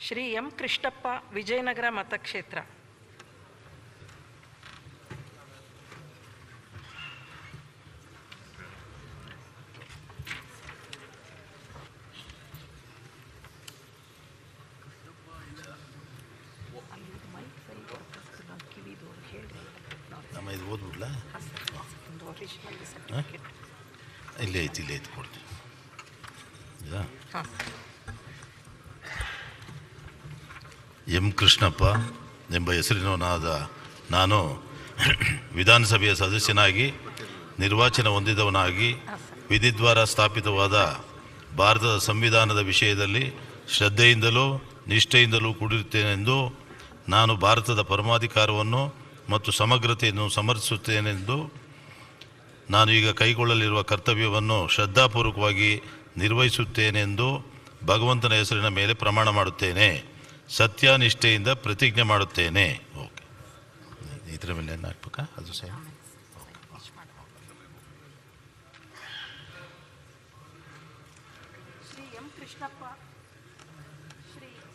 Shri M Krishnappa Vijayanagara ಮತಕ್ಷೇತ್ರ ನಮ್ಮ ಇದು ಓದ್ಬಿಡ್ಲಾ ಒಂದು ಒರಿಜಿನಲ್ ಸರ್ಟಿಫಿಕೇಟ್ ಇಲ್ಲೇ ಐತಿ ಇಲ್ಲೇ ಐತಿ ಕೊಡ್ತೀನಿ ಇದಾ ಹಾಂ ಎಂ ಕೃಷ್ಣಪ್ಪ ಎಂಬ ಹೆಸರಿನವನಾದ ನಾನು ವಿಧಾನಸಭೆಯ ಸದಸ್ಯನಾಗಿ ನಿರ್ವಾಚನ ಹೊಂದಿದವನಾಗಿ ವಿಧಿದ್ವಾರ ಸ್ಥಾಪಿತವಾದ ಭಾರತದ ಸಂವಿಧಾನದ ವಿಷಯದಲ್ಲಿ ಶ್ರದ್ಧೆಯಿಂದಲೂ ನಿಷ್ಠೆಯಿಂದಲೂ ಕೂಡಿರುತ್ತೇನೆಂದು ನಾನು ಭಾರತದ ಪರಮಾಧಿಕಾರವನ್ನು ಮತ್ತು ಸಮಗ್ರತೆಯನ್ನು ಸಮರ್ಥಿಸುತ್ತೇನೆಂದು ನಾನು ಈಗ ಕೈಗೊಳ್ಳಲಿರುವ ಕರ್ತವ್ಯವನ್ನು ಶ್ರದ್ಧಾಪೂರ್ವಕವಾಗಿ ನಿರ್ವಹಿಸುತ್ತೇನೆಂದು ಭಗವಂತನ ಹೆಸರಿನ ಮೇಲೆ ಪ್ರಮಾಣ ಮಾಡುತ್ತೇನೆ ಸತ್ಯನಿಷ್ಠೆಯಿಂದ ಪ್ರತಿಜ್ಞೆ ಮಾಡುತ್ತೇನೆ ಓಕೆ ಇದರ ಮೇಲೆ ಏನು ಹಾಕ್ಬೇಕಾ ಅದು ಸಹ ಶ್ರೀ ಎಂ ಕೃಷ್ಣಪ್ಪ ಶ್ರೀ